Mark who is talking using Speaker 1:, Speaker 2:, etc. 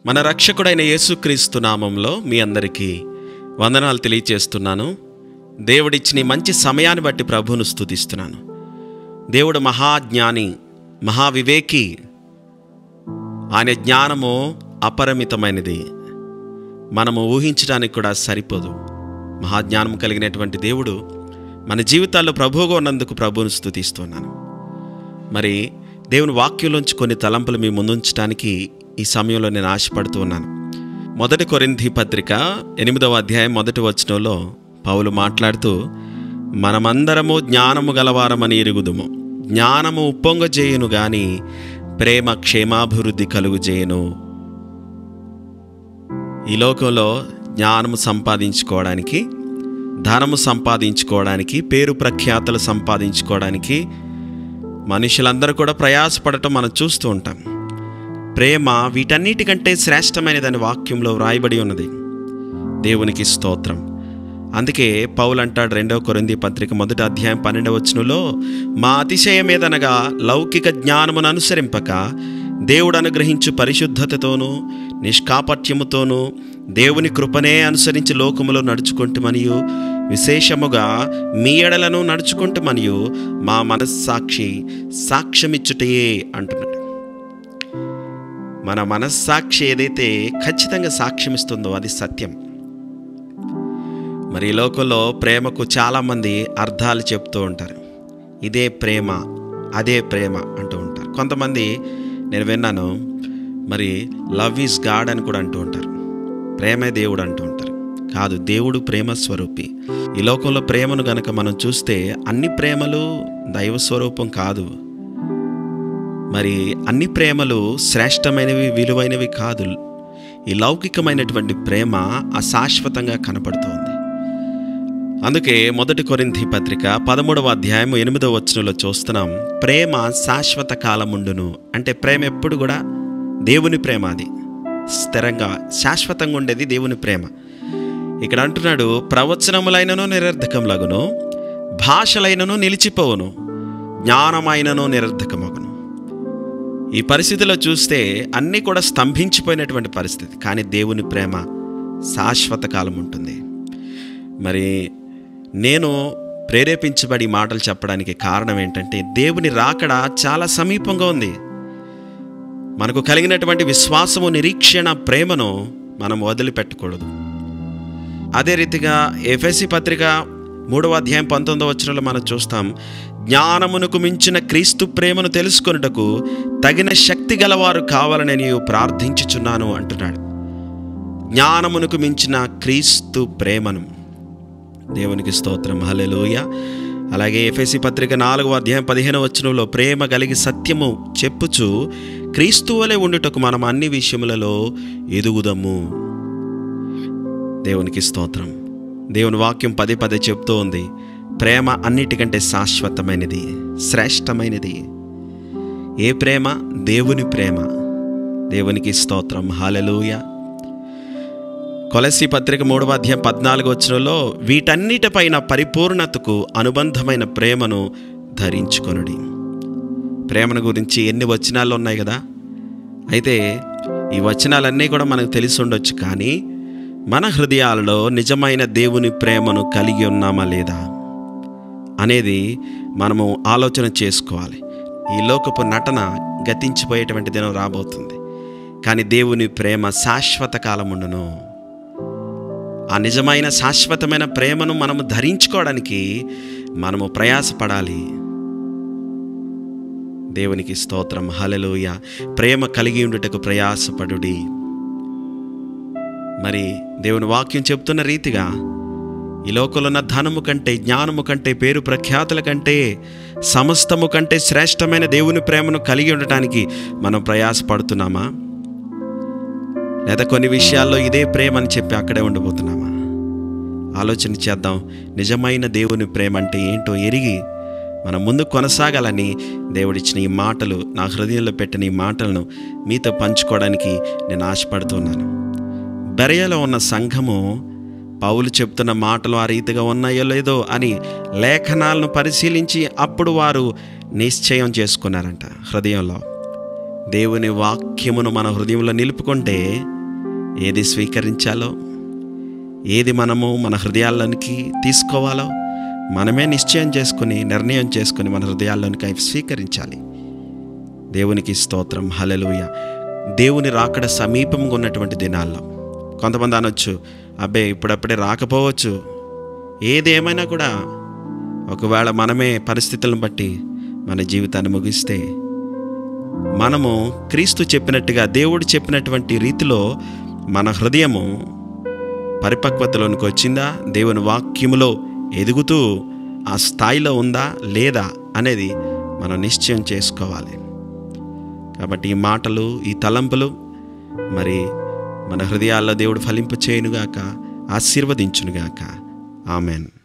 Speaker 1: మన రక్షకుడైన యేసుక్రీస్తు నామంలో మీ అందరికీ వందనాలు తెలియచేస్తున్నాను దేవుడిచ్చిన ఈ మంచి సమయాన్ని బట్టి ప్రభువును స్తుతిస్తున్నాను దేవుడు మహాజ్ఞాని మహావివేకి ఆయన జ్ఞానము అపరిమితమైనది మనము ఊహించడానికి కూడా సరిపోదు మహాజ్ఞానం కలిగినటువంటి దేవుడు మన జీవితాల్లో ప్రభువుగా ఉన్నందుకు ప్రభువును స్తుతిస్తున్నాను మరి దేవుని వాక్యంలోంచి కొన్ని తలంపులు మీ ముందుంచడానికి ఈ సమయంలో నేను ఆశపడుతూ ఉన్నాను మొదటి కొరింథీ పత్రిక ఎనిమిదవ అధ్యాయం మొదటి వచనంలో పౌలు మాట్లాడుతూ మనమందరము జ్ఞానము గలవారమని ఎరుగుదుము జ్ఞానము ఉప్పొంగజేయును గాని ప్రేమ క్షేమాభివృద్ధి కలుగుజేయును ఈ లోకంలో జ్ఞానము సంపాదించుకోవడానికి ధనము సంపాదించుకోవడానికి పేరు ప్రఖ్యాతలు సంపాదించుకోవడానికి మనుషులందరూ కూడా ప్రయాసపడటం మనం చూస్తూ ఉంటాం ప్రేమ వీటన్నిటికంటే శ్రేష్టమైనదని వాక్యంలో వ్రాయబడి ఉన్నది దేవునికి స్తోత్రం అందుకే పౌలు అంటాడు రెండవ కొరింది పత్రిక మొదటి అధ్యాయం పన్నెండవ వచనంలో మా అతిశయమేదనగా లౌకిక జ్ఞానమును అనుసరింపక దేవుడు అనుగ్రహించు పరిశుద్ధతతోనూ నిష్కాపట్యముతోనూ దేవుని కృపనే అనుసరించి లోకములో నడుచుకుంటూ మరియు విశేషముగా మీ ఎడలను నడుచుకుంటూ మరియు మా మనస్సాక్షి సాక్ష్యమిచ్చుటయే అంటున్నాడు మన మనస్సాక్షి ఏదైతే ఖచ్చితంగా సాక్ష్యమిస్తుందో అది సత్యం మరి ఈ లోకంలో ప్రేమకు చాలామంది అర్థాలు చెప్తూ ఉంటారు ఇదే ప్రేమ అదే ప్రేమ అంటూ ఉంటారు కొంతమంది నేను విన్నాను మరి లవ్ ఈజ్ గాడ్ అని కూడా అంటూ ఉంటారు ప్రేమే దేవుడు అంటూ ఉంటారు కాదు దేవుడు ప్రేమ స్వరూపి ఈ లోకంలో ప్రేమను గనక మనం చూస్తే అన్ని ప్రేమలు దైవ స్వరూపం కాదు మరి అన్ని ప్రేమలు శ్రేష్టమైనవి విలువైనవి కాదు ఈ లౌకికమైనటువంటి ప్రేమ అశాశ్వతంగా కనపడుతోంది అందుకే మొదటి కొరింథీ పత్రిక పదమూడవ అధ్యాయం ఎనిమిదవ వచనంలో చూస్తున్నాం ప్రేమ శాశ్వత కాలముండును అంటే ప్రేమ ఎప్పుడు కూడా దేవుని ప్రేమ అది స్థిరంగా శాశ్వతంగా ఉండేది దేవుని ప్రేమ ఇక్కడ అంటున్నాడు ప్రవచనములైనను నిరర్ధకములగును భాషలైనను నిలిచిపోవును జ్ఞానమైనను నిరర్ధకమగును ఈ పరిస్థితిలో చూస్తే అన్నీ కూడా స్తంభించిపోయినటువంటి పరిస్థితి కానీ దేవుని ప్రేమ శాశ్వత కాలం ఉంటుంది మరి నేను ప్రేరేపించబడి ఈ మాటలు చెప్పడానికి కారణం ఏంటంటే దేవుని రాకడ చాలా సమీపంగా ఉంది మనకు కలిగినటువంటి విశ్వాసము నిరీక్షణ ప్రేమను మనం వదిలిపెట్టకూడదు అదే రీతిగా ఎఫ్ఎసి పత్రిక మూడవ అధ్యాయం పంతొమ్మిదవ వచనంలో మనం చూస్తాం జ్ఞానమునకు మించిన క్రీస్తు ప్రేమను తెలుసుకొనుటకు తగిన శక్తి గలవారు కావాలని నేను ప్రార్థించుచున్నాను అంటున్నాడు జ్ఞానమునకు మించిన క్రీస్తు ప్రేమను దేవునికి స్తోత్రం హలెలూయ అలాగే ఎఫ్ఎసి పత్రిక నాలుగవ అధ్యాయం పదిహేను వచనంలో ప్రేమ కలిగి సత్యము చెప్పుచు క్రీస్తు వలె ఉండుటకు మనం అన్ని విషయములలో ఎదుగుదము దేవునికి స్తోత్రం దేవుని వాక్యం పదే పదే చెప్తూ ఉంది ప్రేమ అన్నిటికంటే శాశ్వతమైనది శ్రేష్టమైనది ఏ ప్రేమ దేవుని ప్రేమ దేవునికి స్తోత్రం హాలెలూయ కొలసి పత్రిక మూడవ అధ్యాయం పద్నాలుగు వచనంలో వీటన్నిటిపైన పరిపూర్ణతకు అనుబంధమైన ప్రేమను ధరించుకొనుడి ప్రేమను గురించి ఎన్ని వచనాలు ఉన్నాయి కదా అయితే ఈ వచనాలన్నీ కూడా మనకు తెలిసి ఉండొచ్చు కానీ మన హృదయాలలో నిజమైన దేవుని ప్రేమను కలిగి ఉన్నామా లేదా అనేది మనము ఆలోచన చేసుకోవాలి ఈ లోకపు నటన గతించిపోయేటువంటి దినం రాబోతుంది కానీ దేవుని ప్రేమ శాశ్వత కాలముండును ఆ నిజమైన శాశ్వతమైన ప్రేమను మనము ధరించుకోవడానికి మనము ప్రయాసపడాలి దేవునికి స్తోత్రం హలలోయ ప్రేమ కలిగి ఉండుటకు ప్రయాసపడుడి మరి దేవుని వాక్యం చెప్తున్న రీతిగా ఈ లోకంలో ఉన్న ధనము కంటే జ్ఞానము కంటే పేరు ప్రఖ్యాతుల కంటే సమస్తము కంటే శ్రేష్టమైన దేవుని ప్రేమను కలిగి ఉండటానికి మనం ప్రయాసపడుతున్నామా లేదా కొన్ని విషయాల్లో ఇదే ప్రేమ అని చెప్పి అక్కడే ఉండబోతున్నామా ఆలోచన చేద్దాం నిజమైన దేవుని ప్రేమ అంటే ఏంటో ఎరిగి మనం ముందు కొనసాగాలని దేవుడిచ్చిన ఈ మాటలు నా హృదయంలో పెట్టిన ఈ మాటలను మీతో పంచుకోవడానికి నేను ఆశపడుతున్నాను బెరయలో ఉన్న సంఘము పౌలు చెప్తున్న మాటలు ఆ రీతిగా ఉన్నాయో లేదో అని లేఖనాలను పరిశీలించి అప్పుడు వారు నిశ్చయం చేసుకున్నారంట హృదయంలో దేవుని వాక్యమును మన హృదయంలో నిలుపుకుంటే ఏది స్వీకరించాలో ఏది మనము మన హృదయాల్లోనికి తీసుకోవాలో మనమే నిశ్చయం చేసుకుని నిర్ణయం చేసుకుని మన హృదయాల్లోనికి అవి స్వీకరించాలి దేవునికి స్తోత్రం హలెలుయ దేవుని రాకడ సమీపంగా ఉన్నటువంటి దినాల్లో కొంతమంది అనొచ్చు అబ్బే ఇప్పుడప్పుడే రాకపోవచ్చు ఏది ఏమైనా కూడా ఒకవేళ మనమే పరిస్థితులను బట్టి మన జీవితాన్ని ముగిస్తే మనము క్రీస్తు చెప్పినట్టుగా దేవుడు చెప్పినటువంటి రీతిలో మన హృదయము పరిపక్వతలోనికి వచ్చిందా దేవుని వాక్యములో ఎదుగుతూ ఆ స్థాయిలో ఉందా లేదా అనేది మనం నిశ్చయం చేసుకోవాలి కాబట్టి ఈ మాటలు ఈ తలంపులు మరి మన హృదయాల్లో దేవుడు ఫలింపు చేయనుగాక ఆశీర్వదించునుగాక ఆమెన్